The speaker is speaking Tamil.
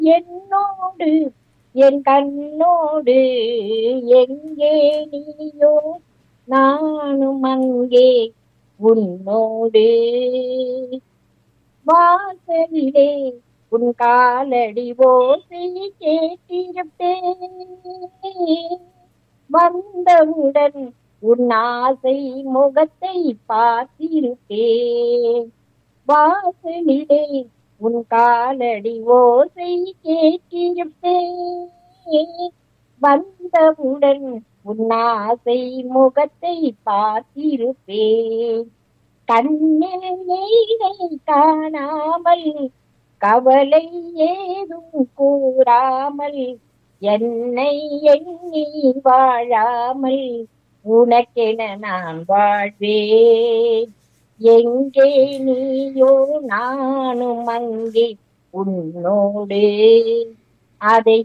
என்னோடு என் கண்ணோடு எங்கே நீயோ நானும் அங்கே உன்னோடு வாசலிலே உன் காலடி ஓசை கேட்டிருப்பேன் வந்தவுடன் உன் ஆசை முகத்தை பார்த்திருப்பேன் வாசலிலே உன் காலடி ஓசை கேட்டிருப்பேன் வந்தவுடன் உன் ஆசை முகத்தை பார்த்திருப்பேன் கண்ணில் நீரை காணாமல் கவலை ஏதும் கூறாமல் என்னை எண்ணி வாழாமல் உனக்கென நான் வாழ்வேன் எங்கே நீயோ நானும் அங்கே உன்னோடு அதை